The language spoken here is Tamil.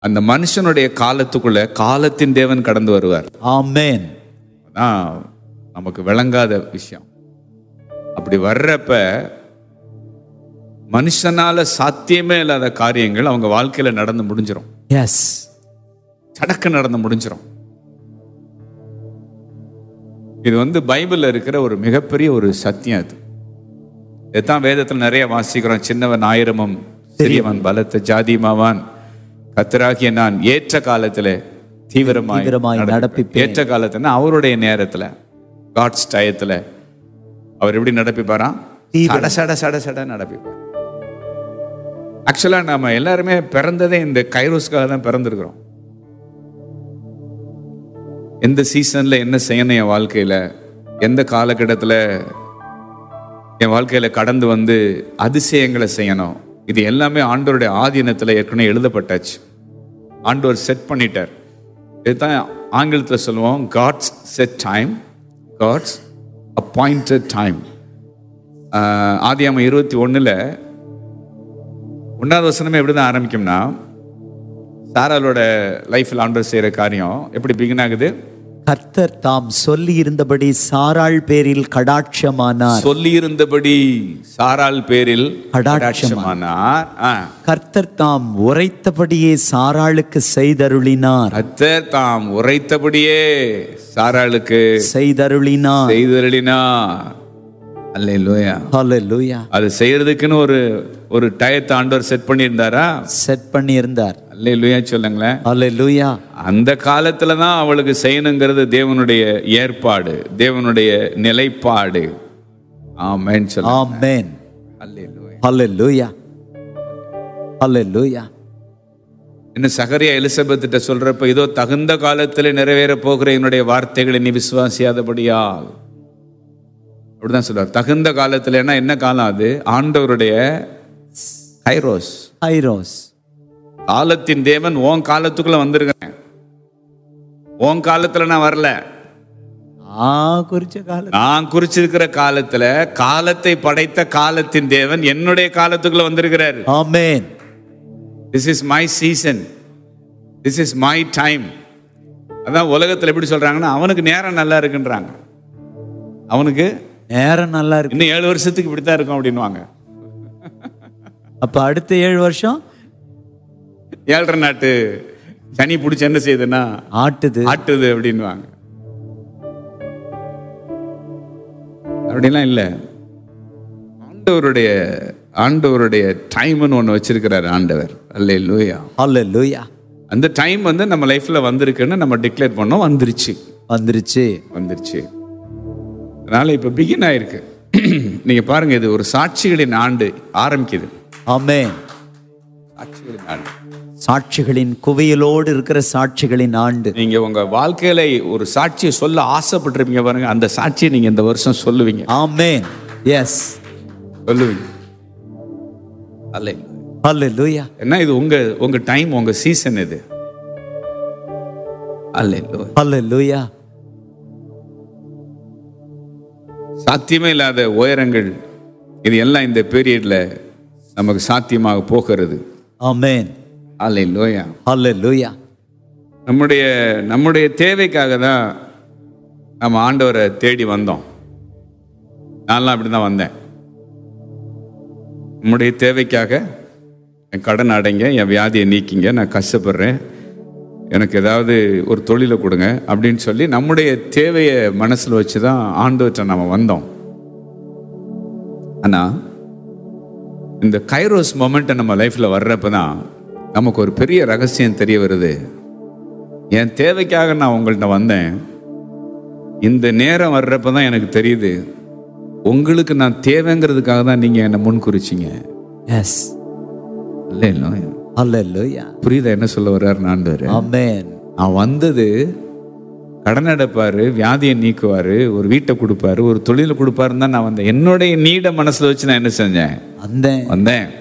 அந்த மனுஷனுடைய காலத்துக்குள்ள காலத்தின் தேவன் கடந்து வருவார் Amen. அதான் நமக்கு விளங்காத விஷயம் அப்படி வர்றப்ப மனுஷனால சாத்தியமே இல்லாத காரியங்கள் அவங்க வாழ்க்கையில நடந்து முடிஞ்சிரும் Yes. சடக்கு நடந்து முடிஞ்சிரும் இது வந்து பைபிள்ல இருக்கிற ஒரு மிகப்பெரிய ஒரு சத்தியம் அது இதைத்தான் வேதத்துல நிறைய வாசிக்கிறோம் சின்னவன் ஆயிரமும் சிறியவன் பலத்த ஜாதிமாவான் கத்தராகிய நான் ஏற்ற காலத்துல தீவிரமாய் தீவிரமாய் நடப்பிப்பேன். நடப்பிப்பேன். ஏற்ற காலத்துல அவருடைய நேரத்துல காட்ஸ் டயத்துல அவர் எப்படி நடப்பிப்பாராம் சட சட சட சட நடப்பிப்பார் ஆக்சுவலா நாம எல்லாருமே பிறந்ததே இந்த கைரோஸ்க்காக தான் பிறந்திருக்கிறோம் எந்த சீசன்ல என்ன செய்யணும் என் வாழ்க்கையில எந்த காலகட்டத்தில் என் வாழ்க்கையில கடந்து வந்து அதிசயங்களை செய்யணும் இது எல்லாமே ஆண்டவருடைய ஆதீனத்தில் ஏற்கனவே எழுதப்பட்டாச்சு ஆண்டவர் செட் பண்ணிட்டார் இதுதான் ஆங்கிலத்தில் சொல்லுவோம் God's set time God's appointed time ஆதியாம இருபத்தி ஒண்ணுல ஒன்றாவது வசனமே எப்படி தான் ஆரம்பிக்கும்னா சாராலோட லைஃப்ல ஆண்டவர் செய்யற காரியம் எப்படி பிகின் ஆகுது கர்த்தர் தாம் சொல்லி இருந்தபடி சாராள் பேரில் கடாட்சமானார் சொல்லி இருந்தபடி சாரால் பேரில் கடாட்சமானார். கடாட்சமானார் ஆ. கர்த்தர் தாம் உரைத்தபடியே சாராளுக்கு செய்தருளினார் கர்த்தர் தாம் உரைத்தபடியே சாராளுக்கு செய்தருளினார் செய்தருளினார் அல்லேலூயா ஹalleluya அது செய்யறதுக்குன்னு ஒரு ஒரு டயத்தை ஆண்டவர் செட் பண்ணியிருந்தாரா செட் பண்ணி இருந்தார் அல்லேலூயா சொல்லுங்களேன் ஹalleluya அந்த காலத்துல தான் அவளுக்கு செய்யணுங்கிறது தேவனுடைய ஏற்பாடு தேவனுடைய நிலைப்பாடு ஆமென் சொல்லுங்க ஆமென் அல்லேலூயா ஹalleluya ஹalleluya இன்னும் சகரியா எலிசபெத்திட்ட சொல்றப்ப இதோ தகுந்த காலத்தில் நிறைவேற போகிற என்னுடைய வார்த்தைகளை நீ விசுவாசியாதபடியால் அப்படிதான் சொல்றார் தகுந்த காலத்துல என்ன காலம் அது ஆண்டவருடைய கைரோஸ் ஐரோஸ் காலத்தின் தேவன் உன் காலத்துக்குள்ள வந்திருக்கிறேன் உன் காலத்துல நான் வரல ஆ குறிச்ச காலம் நான் குறிச்சிருக்கிற காலத்துல காலத்தை படைத்த காலத்தின் தேவன் என்னுடைய காலத்துக்குள்ள வந்திருக்கிறாரு amen this is my season this is my time அதான் உலகத்துல எப்படி சொல்றாங்கன்னா அவனுக்கு நேரம் நல்லா இருக்குன்றாங்க அவனுக்கு நேரம் நல்லா இருக்கு இன்னும் ஏழு வருஷத்துக்கு இப்படித்தான் இருக்கும் அப்படின்வாங்க அப்ப அடுத்த ஏழு வருஷம் ஏழரை நாட்டு சனி பிடிச்சி என்ன செய்யுதுன்னா ஆட்டுது ஆட்டுது அப்படின்வாங்க அப்படிலாம் இல்லை ஆண்டவருடைய ஆண்டவருடைய டைம்னு ஒன்று வச்சிருக்கிறார் ஆண்டவர் அல்லே லூயா ஹalleluya அந்த டைம் வந்து நம்ம லைஃப்ல வந்திருக்குன்னு நம்ம டிக்ளேர் பண்ணோம் வந்துருச்சு வந்துருச்சு வந்துருச்சு அதனால இப்ப பிகின் ஆயிருக்கு நீங்க பாருங்க இது ஒரு சாட்சிகளின் ஆண்டு ஆரம்பிக்குது ஆமென் சாட்சிகளின் ஆண்டு சாட்சிகளின் குவியலோடு இருக்கிற சாட்சிகளின் ஆண்டு நீங்க உங்க வாழ்க்கையில ஒரு சாட்சியை சொல்ல ஆசைப்பட்டிருப்பீங்க பாருங்க அந்த சாட்சியை நீங்க இந்த வருஷம் சொல்லுவீங்க ஆமென் எஸ் சொல்லுவீங்க அல்ல ஹalleluya என்ன இது உங்க உங்க டைம் உங்க சீசன் இது அல்ல ஹalleluya சாத்தியமே இல்லாத உயரங்கள் இது எல்லாம் இந்த பீரியட்ல நமக்கு சாத்தியமாக போகிறது ஆமென் அல்ல லோயா ஹalleluya நம்முடைய நம்முடைய தேவைக்காக தான் நம்ம ஆண்டவரை தேடி வந்தோம் நான்லாம் அப்படி தான் வந்தேன் நம்முடைய தேவைக்காக என் கடன் அடைங்க என் வியாதியை நீக்கிங்க நான் கஷ்டப்படுறேன் எனக்கு ஏதாவது ஒரு தொழிலை கொடுங்க அப்படின்னு சொல்லி நம்முடைய தேவையை மனசில் வச்சு தான் ஆண்டவர்கிட்ட நம்ம வந்தோம் ஆனால் இந்த கைரோஸ் மொமெண்ட்டை நம்ம லைஃப்பில் வர்றப்ப தான் நமக்கு ஒரு பெரிய ரகசியம் தெரிய வருது என் தேவைக்காக நான் உங்கள்கிட்ட வந்தேன் இந்த நேரம் வர்றப்ப தான் எனக்கு தெரியுது உங்களுக்கு நான் தேவைங்கிறதுக்காக தான் நீங்கள் என்னை முன் குறிச்சிங்க எஸ் இல்லை இல்லை ஹalleluya புரியுதா என்ன சொல்ல வர்றாரு ஆண்டவர் ஆமென் நான் வந்தது கடன் அடைப்பாரு வியாதியை நீக்குவாரு ஒரு வீட்டை கொடுப்பாரு ஒரு தொழிலை கொடுப்பாருன்னு தான் நான் வந்தேன் என்னுடைய நீட மனசுல வச்சு நான் என்ன செஞ்சேன் அந்த வந்தேன்